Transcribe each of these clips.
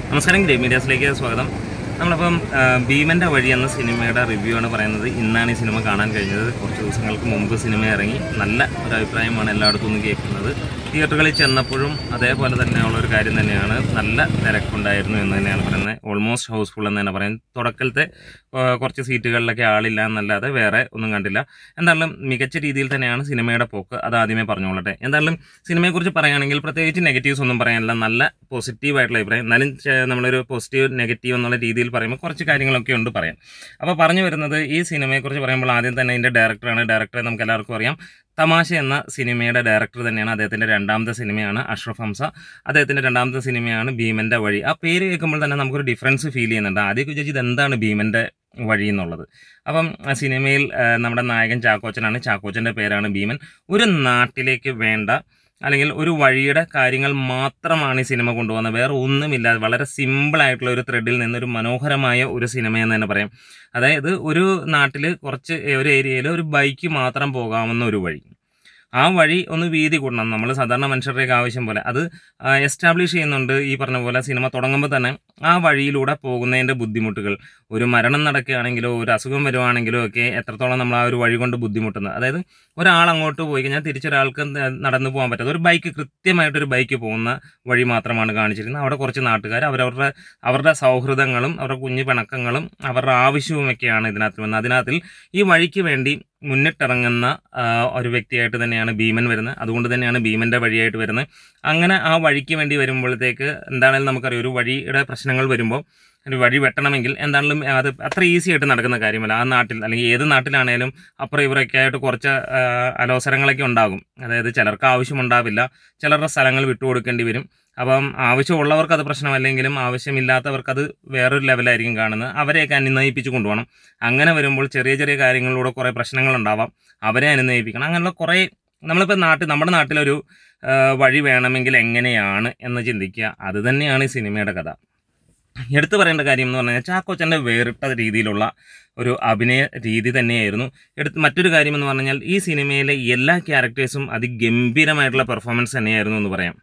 നമസ്കാരം ഗ്രേ മീഡിയാസിലേക്ക് സ്വാഗതം നമ്മളിപ്പം ആ, ഭീമന്റെ വഴി എന്ന സിനിമയുടെ റിവ്യൂ ആണ് പറയുന്നത് ഇന്നാണ് ഈ സിനിമ കാണാൻ കഴിഞ്ഞത് കുറച്ച് ദിവസങ്ങൾക്ക് മുമ്പ് സിനിമ ഇറങ്ങി നല്ല ഒരു അഭിപ്രായമാണ് എല്ലായിടത്തും നിന്ന് കേൾക്കുന്നത് തിയേറ്ററുകളിൽ ചെന്നപ്പോഴും അതേപോലെ തന്നെയുള്ള ഒരു കാര്യം തന്നെയാണ് നല്ല തിരക്കുണ്ടായിരുന്നു എന്ന് തന്നെയാണ് പറയുന്നത് ഓൾമോസ്റ്റ് ഹൗസ്ഫുൾ എന്ന് തന്നെ പറയാം തുടക്കലത്തെ ആ, കുറച്ച് സീറ്റുകളിലൊക്കെ ആളില്ല എന്നല്ലാതെ വേറെ ഒന്നും കണ്ടില്ല എന്തായാലും മികച്ച രീതിയിൽ തന്നെയാണ് സിനിമയുടെ പോക്ക് അത് ആദ്യമേ പറഞ്ഞോളട്ടെ എന്തായാലും സിനിമയെക്കുറിച്ച് പറയുകയാണെങ്കിൽ പ്രത്യേകിച്ച് നെഗറ്റീവ്സ് ഒന്നും പറയാനില്ല നല്ല പോസിറ്റീവ് ആയിട്ടുള്ള അഭിപ്രായം എന്നാലും ചെ- നമ്മളൊരു പോസിറ്റീവ് നെഗറ്റീവ് എന്നുള്ള രീതിയിൽ പറയുമ്പോൾ കുറച്ച് കാര്യങ്ങളൊക്കെ ഉണ്ട് പറയാൻ അപ്പോൾ പറഞ്ഞു വരുന്നത് ഈ സിനിമയെക്കുറിച്ച് പറയുമ്പോൾ ആദ്യം തന്നെ ഇതിൻ്റെ ഡയറക്ടറാണ് ഡയറക്ടറെ നമുക്ക് എല്ലാവർക്കും അറിയാം തമാശ എന്ന സിനിമയുടെ ഡയറക്ടർ തന്നെയാണ് അദ്ദേഹത്തിൻ്റെ രണ്ടാമത്തെ സിനിമയാണ് അഷ്റഫ് ഹംസ അദ്ദേഹത്തിൻ്റെ രണ്ടാമത്തെ സിനിമയാണ് ഭീമൻ്റെ വഴി ആ പേര് കേൾക്കുമ്പോൾ തന്നെ നമുക്കൊരു ഡിഫറൻസ് ഫീൽ ചെയ്യുന്നുണ്ട് ആദ്യമൊക്കെ വിചാരിച്ചു ഇതെന്താണ് ഭീമൻ്റെ വഴി എന്നുള്ളത് അപ്പം ആ സിനിമയിൽ ആ, നമ്മുടെ നായകൻ ചാക്കോച്ചനാണ് ചാക്കോച്ചൻ്റെ പേരാണ് ഭീമൻ ഒരു നാട്ടിലേക്ക് വേണ്ട അല്ലെങ്കിൽ ഒരു വഴിയുടെ കാര്യങ്ങൾ മാത്രമാണ് ഈ സിനിമ കൊണ്ടുപോകുന്നത് വേറെ ഒന്നുമില്ല വളരെ സിമ്പിൾ ആയിട്ടുള്ള ഒരു ത്രെഡിൽ നിന്നൊരു മനോഹരമായ ഒരു സിനിമ എന്ന് തന്നെ പറയാം അതായത് ഒരു നാട്ടിൽ കുറച്ച് ഒരു ഏരിയയിൽ ഒരു ബൈക്ക് മാത്രം പോകാവുന്ന ഒരു വഴി ആ വഴി ഒന്ന് വീതി കൂടണം നമ്മൾ സാധാരണ മനുഷ്യരുടെയൊക്കെ ആവശ്യം പോലെ അത് എസ്റ്റാബ്ലിഷ് ചെയ്യുന്നുണ്ട് ഈ പറഞ്ഞ പോലെ സിനിമ തുടങ്ങുമ്പോൾ തന്നെ ആ വഴിയിലൂടെ പോകുന്നതിൻ്റെ ബുദ്ധിമുട്ടുകൾ ഒരു മരണം നടക്കുകയാണെങ്കിലോ ഒരു അസുഖം വരുവാണെങ്കിലോ ഒക്കെ എത്രത്തോളം നമ്മൾ ആ ഒരു വഴി കൊണ്ട് ബുദ്ധിമുട്ടുന്നത് അതായത് ഒരാൾ അങ്ങോട്ട് പോയി കഴിഞ്ഞാൽ തിരിച്ചൊരാൾക്ക് ന- നടന്നു പോകാൻ പറ്റാത്ത ഒരു ബൈക്ക് കൃത്യമായിട്ടൊരു ബൈക്ക് പോകുന്ന വഴി മാത്രമാണ് കാണിച്ചിരിക്കുന്നത് അവിടെ കുറച്ച് നാട്ടുകാർ അവരവരുടെ അവരുടെ സൗഹൃദങ്ങളും അവരുടെ കുഞ്ഞു പിണക്കങ്ങളും അവരുടെ ആവശ്യവുമൊക്കെയാണ് ഇതിനകത്ത് വന്നത് അതിനകത്തിൽ ഈ വഴിക്ക് വേണ്ടി മുന്നിട്ടിറങ്ങുന്ന ആ, ഒരു വ്യക്തിയായിട്ട് തന്നെയാണ് ഭീമൻ വരുന്നത് അതുകൊണ്ട് തന്നെയാണ് ഭീമൻ്റെ വഴിയായിട്ട് വരുന്നത് അങ്ങനെ ആ വഴിക്ക് വേണ്ടി വരുമ്പോഴത്തേക്ക് എന്താണെങ്കിലും നമുക്കറിയാം ഒരു വഴിയുടെ പ്രശ്നങ്ങൾ വരുമ്പോൾ ഒരു വഴി വെട്ടണമെങ്കിൽ എന്താണെങ്കിലും അത് അത്ര ഈസി ആയിട്ട് നടക്കുന്ന കാര്യമല്ല ആ നാട്ടിൽ അല്ലെങ്കിൽ ഏത് നാട്ടിലാണേലും അപ്പുറം ഇവരൊക്കെ ആയിട്ട് കുറച്ച് ആ, അലോസരങ്ങളൊക്കെ ഉണ്ടാകും അതായത് ചിലർക്ക് ആവശ്യമുണ്ടാവില്ല ചിലരുടെ സ്ഥലങ്ങൾ വിട്ടുകൊടുക്കേണ്ടി വരും അപ്പം ആവശ്യമുള്ളവർക്ക് അത് പ്രശ്നമല്ലെങ്കിലും ആവശ്യമില്ലാത്തവർക്ക് അത് വേറൊരു ലെവലായിരിക്കും കാണുന്നത് അവരെയൊക്കെ അനുനയിപ്പിച്ച് കൊണ്ടുപോകണം അങ്ങനെ വരുമ്പോൾ ചെറിയ ചെറിയ കാര്യങ്ങളിലൂടെ കുറേ പ്രശ്നങ്ങളുണ്ടാവാം അവരെ അനുനയിപ്പിക്കണം അങ്ങനെയുള്ള കുറേ നമ്മളിപ്പോൾ നാട്ടിൽ നമ്മുടെ നാട്ടിലൊരു ആ, വഴി വേണമെങ്കിൽ എങ്ങനെയാണ് എന്ന് ചിന്തിക്കുക അത് തന്നെയാണ് ഈ സിനിമയുടെ കഥ എടുത്തു പറയേണ്ട കാര്യം എന്ന് പറഞ്ഞാൽ ചാക്കോച്ചൻ്റെ വേറിട്ട രീതിയിലുള്ള ഒരു അഭിനയ രീതി തന്നെയായിരുന്നു എടുത്ത് മറ്റൊരു കാര്യം എന്ന് പറഞ്ഞാൽ ഈ സിനിമയിലെ എല്ലാ ക്യാരക്ടേഴ്സും അതിഗംഭീരമായിട്ടുള്ള പെർഫോമൻസ് തന്നെയായിരുന്നു എന്ന് പറയാം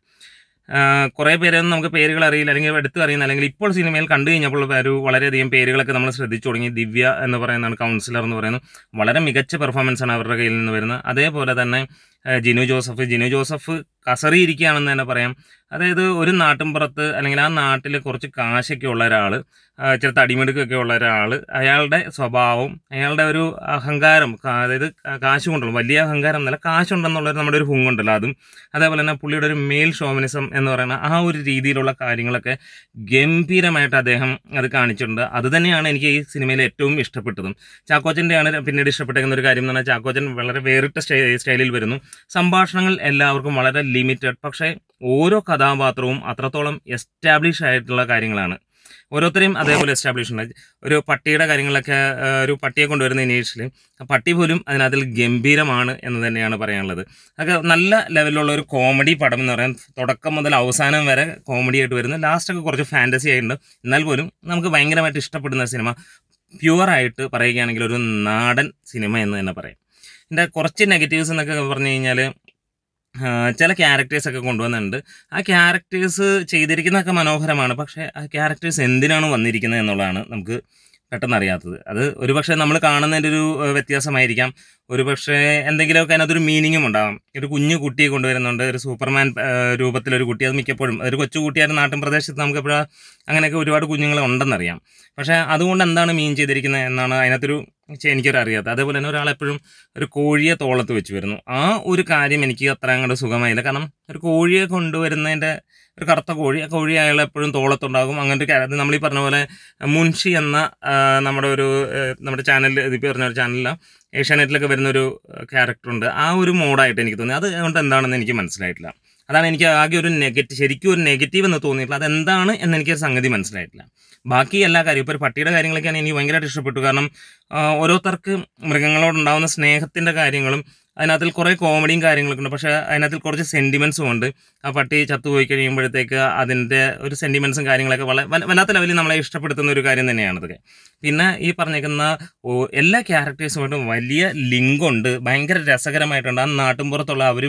ആഹ് കുറേ പേരൊന്നും നമുക്ക് പേരുകൾ അറിയില്ല അല്ലെങ്കിൽ എടുത്ത് അറിയുന്ന അല്ലെങ്കിൽ ഇപ്പോൾ സിനിമയിൽ കണ്ടു കഴിഞ്ഞപ്പോൾ ഒരു വളരെയധികം പേരുകളൊക്കെ നമ്മൾ ശ്രദ്ധിച്ചു തുടങ്ങി ദിവ്യ എന്ന് പറയുന്നതാണ് കൗൺസിലർ എന്ന് പറയുന്നത് വളരെ മികച്ച പെർഫോമൻസ് ആണ് അവരുടെ കയ്യിൽ നിന്ന് വരുന്നത് അതേപോലെ തന്നെ ആഹ് ജിനു ജോസഫ് ജിനു ജോസഫ് കസറിയിരിക്കുകയാണെന്ന് തന്നെ പറയാം അതായത് ഒരു നാട്ടിൻപുറത്ത് അല്ലെങ്കിൽ ആ നാട്ടിൽ കുറച്ച് കാശൊക്കെ ഉള്ള ഒരാൾ ചില തടിമെടുക്കൊക്കെ ഉള്ള ഒരാൾ അയാളുടെ സ്വഭാവം അയാളുടെ ഒരു അഹങ്കാരം കാ- അതായത് കാ- കാശ് കൊണ്ടുള്ള വലിയ അഹങ്കാരം എന്നല്ല കാശുണ്ടെന്നുള്ളൊരു നമ്മുടെ ഒരു ഹുങ്കുണ്ടല്ലോ അതും അതേപോലെ തന്നെ പുള്ളിയുടെ ഒരു മെയിൽ ഷോമിനിസം എന്ന് പറയുന്ന ആ ഒരു രീതിയിലുള്ള കാര്യങ്ങളൊക്കെ ഗംഭീരമായിട്ട് അദ്ദേഹം അത് കാണിച്ചിട്ടുണ്ട് അത് തന്നെയാണ് എനിക്ക് ഈ സിനിമയിൽ ഏറ്റവും ഇഷ്ടപ്പെട്ടതും ചാക്കോച്ചൻ്റെയാണ് പിന്നീട് ഇഷ്ടപ്പെട്ടേക്കുന്ന ഒരു കാര്യം എന്ന് പറഞ്ഞാൽ ചാക്കോച്ചൻ വളരെ വേറിട്ട സ്റ്റൈ സ്റ്റൈലിൽ വരുന്നു സംഭാഷണങ്ങൾ എല്ലാവർക്കും വളരെ ലിമിറ്റഡ് പക്ഷേ ഓരോ കഥാപാത്രവും അത്രത്തോളം എസ്റ്റാബ്ലിഷ് ആയിട്ടുള്ള കാര്യങ്ങളാണ് ഓരോരുത്തരെയും അതേപോലെ എസ്റ്റാബ്ലിഷ് ഉണ്ട് ഒരു പട്ടിയുടെ കാര്യങ്ങളൊക്കെ ആ, ഒരു പട്ടിയെ കൊണ്ടുവരുന്ന ഇനീഷ്യലി ആ പട്ടി പോലും അതിനകത്തിൽ ഗംഭീരമാണ് എന്ന് തന്നെയാണ് പറയാനുള്ളത് അതൊക്കെ നല്ല ലെവലിലുള്ള ഒരു കോമഡി പടം എന്ന് പറയാൻ തുടക്കം മുതൽ അവസാനം വരെ കോമഡി ആയിട്ട് വരുന്നു ലാസ്റ്റൊക്കെ കുറച്ച് ഫാൻറ്റസി ആയിട്ടുണ്ട് എന്നാൽ പോലും നമുക്ക് ഭയങ്കരമായിട്ട് ഇഷ്ടപ്പെടുന്ന സിനിമ പ്യുവറായിട്ട് പറയുകയാണെങ്കിൽ ഒരു നാടൻ സിനിമ എന്ന് തന്നെ പറയാം ഇതിൻ്റെ കുറച്ച് നെഗറ്റീവ്സ് എന്നൊക്കെ പറഞ്ഞു കഴിഞ്ഞാൽ ചില ക്യാരക്ടേഴ്സ് ഒക്കെ കൊണ്ടുവന്നിട്ടുണ്ട് ആ ക്യാരക്ടേഴ്സ് ചെയ്തിരിക്കുന്നതൊക്കെ മനോഹരമാണ് പക്ഷേ ആ ക്യാരക്ടേഴ്സ് എന്തിനാണ് വന്നിരിക്കുന്നത് എന്നുള്ളതാണ് നമുക്ക് പെട്ടെന്ന് അറിയാത്തത് അത് ഒരുപക്ഷെ നമ്മൾ കാണുന്നതിൻ്റെ ഒരു ഏഹ്, വ്യത്യാസമായിരിക്കാം ഒരുപക്ഷെ എന്തെങ്കിലുമൊക്കെ അതിനകത്തൊരു മീനിങ്ങും ഉണ്ടാകും ഒരു കുഞ്ഞു കുട്ടിയെ കൊണ്ടുവരുന്നുണ്ട് ഒരു സൂപ്പർമാൻ ഏഹ്, രൂപത്തിലൊരു കുട്ടി അത് മിക്കപ്പോഴും ഒരു കൊച്ചു കുട്ടിയായിട്ട് നാട്ടിൻ പ്രദേശത്ത് നമുക്ക് എപ്പോഴാ അങ്ങനെയൊക്കെ ഒരുപാട് കുഞ്ഞുങ്ങൾ ഉണ്ടെന്നറിയാം പക്ഷേ അതുകൊണ്ട് എന്താണ് മീൻ ചെയ്തിരിക്കുന്നത് എന്നാണ് അതിനകത്തൊരു ചെ- എനിക്കൊരു അറിയാത്തത് അതേപോലെ തന്നെ ഒരാളെപ്പോഴും ഒരു കോഴിയെ തോളത്ത് വെച്ച് വരുന്നു ആ ഒരു കാര്യം എനിക്ക് അത്ര അങ്ങോട്ട് സുഖമായില്ല കാരണം ഒരു കോഴിയെ കൊണ്ടുവരുന്നതിൻ്റെ ഒരു കറുത്ത കോഴി ആ കോഴി അയാൾ എപ്പോഴും തോളത്തുണ്ടാകും അങ്ങനത്തെ കാര്യം അത് നമ്മൾ ഈ പറഞ്ഞ പോലെ മുൻഷി എന്ന ആ, നമ്മുടെ ഒരു ആ, നമ്മുടെ ചാനലിൽ ഇതിപ്പോൾ പറഞ്ഞ ഒരു ചാനലിൽ ഏഷ്യാനെറ്റിലൊക്കെ വരുന്ന ഒരു ക്യാരക്ടറുണ്ട് ആ ഒരു മോഡായിട്ട് എനിക്ക് തോന്നി അത് കൊണ്ട് എന്താണെന്ന് എനിക്ക് മനസ്സിലായിട്ടില്ല അതാണ് എനിക്ക് ആകെ ഒരു നെഗറ്റീവ് ശരിക്കും ഒരു നെഗറ്റീവ് എന്ന് തോന്നിയിട്ടില്ല അതെന്താണ് എന്ന് എനിക്ക് സംഗതി മനസ്സിലായിട്ടില്ല ബാക്കി എല്ലാ കാര്യവും ഇപ്പോൾ ഒരു പട്ടിയുടെ കാര്യങ്ങളൊക്കെയാണ് എനിക്ക് ഭയങ്കരമായിട്ട് ഇഷ്ടപ്പെട്ടു കാരണം ആ, ഓരോരുത്തർക്ക് മൃഗങ്ങളോടുണ്ടാകുന്ന സ്നേഹത്തിൻ്റെ കാര്യങ്ങളും അതിനകത്തിൽ കുറേ കോമഡിയും കാര്യങ്ങളൊക്കെ ഉണ്ട് പക്ഷേ അതിനകത്തിൽ കുറച്ച് സെൻറ്റിമെൻസും ഉണ്ട് ആ പട്ടി ചത്തുപോയി കഴിയുമ്പോഴത്തേക്ക് അതിൻ്റെ ഒരു സെൻറ്റിമെൻസും കാര്യങ്ങളൊക്കെ വളരെ വല്ല- വല്ലാത്ത ലെവലിൽ നമ്മളെ ഇഷ്ടപ്പെടുത്തുന്ന ഒരു കാര്യം തന്നെയാണ് ഇതൊക്കെ പിന്നെ ഈ പറഞ്ഞേക്കുന്ന ഓ- എല്ലാ ക്യാരക്ടേഴ്സുമായിട്ടും വലിയ ലിങ്കുണ്ട് ഭയങ്കര രസകരമായിട്ടുണ്ട് ആ നാട്ടിൻപുറത്തുള്ള അവരും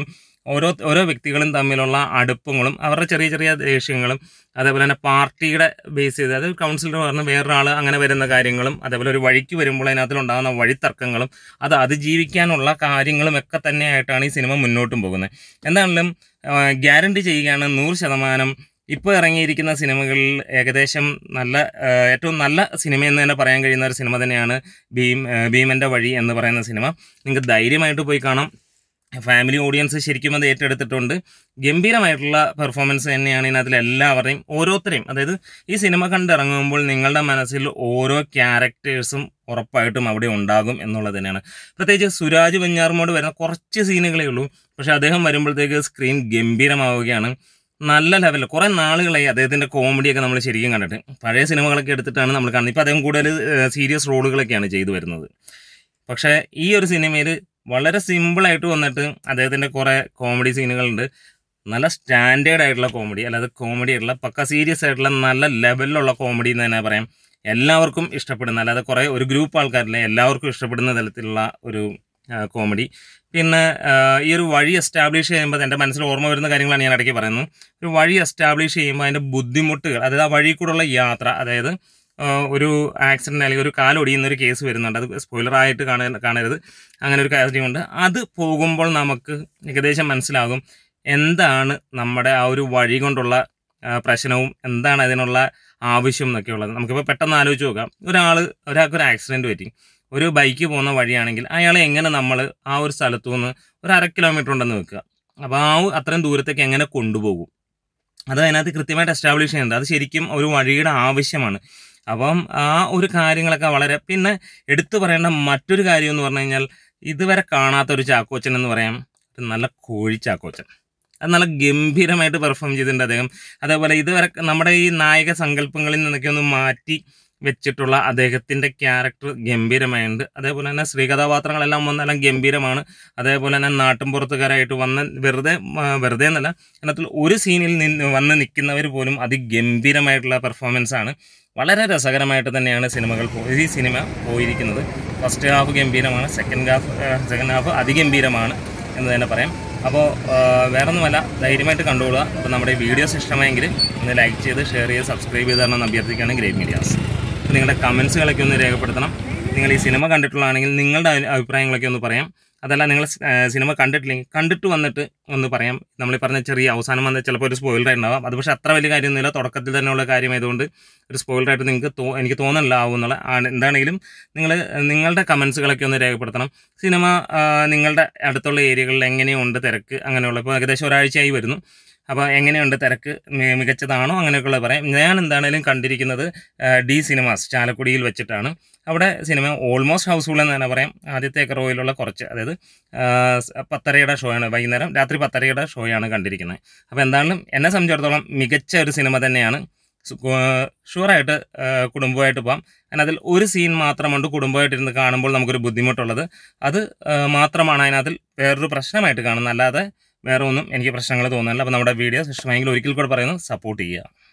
ഓരോ ഓരോ വ്യക്തികളും തമ്മിലുള്ള അടുപ്പങ്ങളും അവരുടെ ചെറിയ ചെറിയ ദേഷ്യങ്ങളും അതേപോലെ തന്നെ പാർട്ടിയുടെ ബേസ് ചെയ്ത് അതായത് കൗൺസിലർ പറഞ്ഞ് വേറൊരാൾ അങ്ങനെ വരുന്ന കാര്യങ്ങളും അതേപോലെ ഒരു വഴിക്ക് വരുമ്പോൾ അതിനകത്തുണ്ടാകുന്ന വഴിത്തർക്കങ്ങളും അത് അതിജീവിക്കാനുള്ള കാര്യങ്ങളും ഒക്കെ തന്നെയായിട്ടാണ് ഈ സിനിമ മുന്നോട്ടും പോകുന്നത് എന്താണെങ്കിലും ഗ്യാരണ്ടി ചെയ്യുകയാണ് നൂറ് ശതമാനം ഇപ്പോൾ ഇറങ്ങിയിരിക്കുന്ന സിനിമകളിൽ ഏകദേശം നല്ല ആ, ഏറ്റവും നല്ല സിനിമ എന്ന് തന്നെ പറയാൻ കഴിയുന്ന ഒരു സിനിമ തന്നെയാണ് ഭീം ആ, ഭീമൻ്റെ വഴി എന്ന് പറയുന്ന സിനിമ നിങ്ങൾക്ക് ധൈര്യമായിട്ട് പോയി കാണാം ഫാമിലി ഓഡിയൻസ് ശരിക്കും അത് ഏറ്റെടുത്തിട്ടുണ്ട് ഗംഭീരമായിട്ടുള്ള പെർഫോമൻസ് തന്നെയാണ് ഇതിനകത്തിൽ എല്ലാവരുടെയും ഓരോരുത്തരെയും അതായത് ഈ സിനിമ കണ്ടിറങ്ങുമ്പോൾ നിങ്ങളുടെ മനസ്സിൽ ഓരോ ക്യാരക്ടേഴ്സും ഉറപ്പായിട്ടും അവിടെ ഉണ്ടാകും എന്നുള്ളത് തന്നെയാണ് പ്രത്യേകിച്ച് സുരാജ് വെഞ്ഞാറുമോട് വരുന്ന കുറച്ച് സീനുകളേ ഉള്ളൂ പക്ഷെ അദ്ദേഹം വരുമ്പോഴത്തേക്ക് സ്ക്രീൻ ഗംഭീരമാവുകയാണ് നല്ല ലെവലിൽ കുറേ നാളുകളായി അദ്ദേഹത്തിൻ്റെ കോമഡിയൊക്കെ നമ്മൾ ശരിക്കും കണ്ടിട്ട് പഴയ സിനിമകളൊക്കെ എടുത്തിട്ടാണ് നമ്മൾ കാണുന്നത് ഇപ്പോൾ അദ്ദേഹം കൂടുതൽ സീരിയസ് റോളുകളൊക്കെയാണ് ചെയ്തു വരുന്നത് പക്ഷേ ഈ ഒരു സിനിമയിൽ വളരെ സിമ്പിളായിട്ട് വന്നിട്ട് അദ്ദേഹത്തിൻ്റെ കുറേ കോമഡി സീനുകളുണ്ട് നല്ല സ്റ്റാൻഡേർഡ് ആയിട്ടുള്ള കോമഡി അല്ലാതെ കോമഡി ആയിട്ടുള്ള പക്ക സീരിയസ് ആയിട്ടുള്ള നല്ല ലെവലിലുള്ള കോമഡി എന്ന് തന്നെ പറയാം എല്ലാവർക്കും ഇഷ്ടപ്പെടുന്ന അല്ലാതെ കുറേ ഒരു ഗ്രൂപ്പ് ആൾക്കാരിലെ എല്ലാവർക്കും ഇഷ്ടപ്പെടുന്ന തരത്തിലുള്ള ഒരു കോമഡി പിന്നെ ആ, ഈ ഒരു വഴി എസ്റ്റാബ്ലിഷ് ചെയ്യുമ്പോൾ എൻ്റെ മനസ്സിൽ ഓർമ്മ വരുന്ന കാര്യങ്ങളാണ് ഞാൻ ഇടയ്ക്ക് പറയുന്നത് ഒരു വഴി എസ്റ്റാബ്ലിഷ് ചെയ്യുമ്പോൾ അതിൻ്റെ ബുദ്ധിമുട്ടുകൾ അതായത് ആ വഴി കൂടെയുള്ള യാത്ര അതായത് ആ, ഒരു ആക്സിഡൻ്റ് അല്ലെങ്കിൽ ഒരു കാലൊടിയുന്ന ഒരു കേസ് വരുന്നുണ്ട് അത് സ്പോയിലറായിട്ട് കാണ കാണരുത് അങ്ങനെ ഒരു കാര്യമുണ്ട് അത് പോകുമ്പോൾ നമുക്ക് ഏകദേശം മനസ്സിലാകും എന്താണ് നമ്മുടെ ആ ഒരു വഴി കൊണ്ടുള്ള ആ, പ്രശ്നവും എന്താണ് അതിനുള്ള ആവശ്യം എന്നൊക്കെ ഉള്ളത് നമുക്കിപ്പോൾ പെട്ടെന്ന് ആലോചിച്ച് നോക്കാം ഒരാൾ ഒരാൾക്ക് ഒരു ആക്സിഡൻറ്റ് പറ്റി ഒരു ബൈക്ക് പോകുന്ന വഴിയാണെങ്കിൽ അയാളെ എങ്ങനെ നമ്മൾ ആ ഒരു സ്ഥലത്തു നിന്ന് ഒരു അര കിലോമീറ്റർ ഉണ്ടെന്ന് വെക്കുക അപ്പോൾ ആ ഒരു- അത്രയും ദൂരത്തേക്ക് എങ്ങനെ കൊണ്ടുപോകും അത് അതിനകത്ത് കൃത്യമായിട്ട് എസ്റ്റാബ്ലിഷ് ചെയ്യുന്നുണ്ട് അത് ശരിക്കും ഒരു വഴിയുടെ ആവശ്യമാണ് അപ്പം ആ ഒരു കാര്യങ്ങളൊക്കെ വളരെ പിന്നെ എടുത്തു പറയേണ്ട മറ്റൊരു കാര്യം എന്ന് പറഞ്ഞു കഴിഞ്ഞാൽ ഇതുവരെ കാണാത്ത ഒരു ചാക്കോച്ചൻ എന്ന് പറയാം ഒരു നല്ല കോഴി ചാക്കോച്ചൻ അത് നല്ല ഗംഭീരമായിട്ട് പെർഫോം ചെയ്തിട്ടുണ്ട് അദ്ദേഹം അതേപോലെ ഇതുവരെ നമ്മുടെ ഈ നായക സങ്കല്പങ്ങളിൽ നിന്നൊക്കെ ഒന്ന് മാറ്റി വെച്ചിട്ടുള്ള അദ്ദേഹത്തിൻ്റെ ക്യാരക്ടർ ഗംഭീരമായുണ്ട് അതേപോലെ തന്നെ ശ്രീകഥാപാത്രങ്ങളെല്ലാം വന്നെല്ലാം ഗംഭീരമാണ് അതേപോലെ തന്നെ നാട്ടിൻപുറത്തുകാരായിട്ട് വന്ന വെറുതെ ആ, വെറുതെ എന്നല്ല അതിനകത്തിൽ ഒരു സീനിൽ നിന്ന് വന്ന് നിൽക്കുന്നവർ പോലും അതിഗംഭീരമായിട്ടുള്ള പെർഫോമൻസ് ആണ് വളരെ രസകരമായിട്ട് തന്നെയാണ് സിനിമകൾ പോ- ഈ സിനിമ പോയിരിക്കുന്നത് ഫസ്റ്റ് ഹാഫ് ഗംഭീരമാണ് സെക്കൻഡ് ഹാഫ് സെക്കൻഡ് ഹാഫ് അതിഗംഭീരമാണ് എന്ന് തന്നെ പറയാം അപ്പോൾ വേറെ ഒന്നുമല്ല ധൈര്യമായിട്ട് കണ്ടുകൊള്ളുക അപ്പോൾ നമ്മുടെ ഈ വീഡിയോസ് ഇഷ്ടമായെങ്കിൽ ഒന്ന് ലൈക്ക് ചെയ്ത് ഷെയർ ചെയ്ത് സബ്സ്ക്രൈബ് ചെയ്ത് തരണം അഭ്യർത്ഥിക്കുകയാണ് ഗ്രേറ്റ് മീഡിയാസ് അപ്പോൾ നിങ്ങളുടെ കമൻസുകളൊക്കെ ഒന്ന് രേഖപ്പെടുത്തണം നിങ്ങൾ ഈ സിനിമ കണ്ടിട്ടുള്ളതാണെങ്കിൽ നിങ്ങളുടെ അഭി- അഭിപ്രായങ്ങളൊക്കെ ഒന്ന് പറയാം അതല്ല നിങ്ങൾ സ്- ആ, സിനിമ കണ്ടിട്ടില്ലെങ്കിൽ കണ്ടിട്ട് വന്നിട്ട് ഒന്ന് പറയാം നമ്മൾ ഈ പറഞ്ഞ ചെറിയ അവസാനം വന്ന ചിലപ്പോൾ ഒരു സ്പോയിലർ ഉണ്ടാവാം അത് പക്ഷേ അത്ര വലിയ കാര്യമൊന്നുമില്ല തുടക്കത്തിൽ തന്നെയുള്ള കാര്യമായതുകൊണ്ട് ഒരു സ്പോയിലറായിട്ട് നിങ്ങൾക്ക് തോ എനിക്ക് തോന്നുന്നില്ല ആവുന്നുള്ള ആണ് എന്താണെങ്കിലും നിങ്ങൾ നിങ്ങളുടെ കമൻസുകളൊക്കെ ഒന്ന് രേഖപ്പെടുത്തണം സിനിമ ആ, നിങ്ങളുടെ അടുത്തുള്ള ഏരിയകളിൽ എങ്ങനെയുണ്ട് തിരക്ക് അങ്ങനെയുള്ള ഇപ്പോൾ ഏകദേശം ഒരാഴ്ചയായി വരുന്നു അപ്പോൾ എങ്ങനെയുണ്ട് തിരക്ക് മി- മികച്ചതാണോ അങ്ങനെയൊക്കെയുള്ളത് പറയാം ഞാൻ എന്താണേലും കണ്ടിരിക്കുന്നത് ആ, ഡി സിനിമാസ് ചാലക്കുടിയിൽ വെച്ചിട്ടാണ് അവിടെ സിനിമ ഓൾമോസ്റ്റ് ഹൗസ്ഫുൾ എന്ന് തന്നെ പറയാം ആദ്യത്തെ ഒക്കെ റോയിലുള്ള കുറച്ച് അതായത് ആ, സ് പത്തരയുടെ ഷോയാണ് വൈകുന്നേരം രാത്രി പത്തരയുടെ ഷോയാണ് കണ്ടിരിക്കുന്നത് അപ്പോൾ എന്തായാലും എന്നെ സംബന്ധിച്ചിടത്തോളം മികച്ച ഒരു സിനിമ തന്നെയാണ് സു- കു- ഷുവറായിട്ട് ആ, കുടുംബമായിട്ട് പോകാം അതിനകത്തിൽ ഒരു സീൻ മാത്രമുണ്ട് കുടുംബമായിട്ടിരുന്ന് കാണുമ്പോൾ നമുക്കൊരു ബുദ്ധിമുട്ടുള്ളത് അത് ആ, മാത്രമാണ് അതിനകത്തിൽ വേറൊരു പ്രശ്നമായിട്ട് കാണുന്നത് അല്ലാതെ വേറെ ഒന്നും എനിക്ക് പ്രശ്നങ്ങൾ തോന്നുന്നില്ല അപ്പോൾ നമ്മുടെ വീഡിയോസ് ഇഷ്ടമായെങ്കിൽ ഒരിക്കൽ കൂടെ പറയുന്നു സപ്പോർട്ട് ചെയ്യുക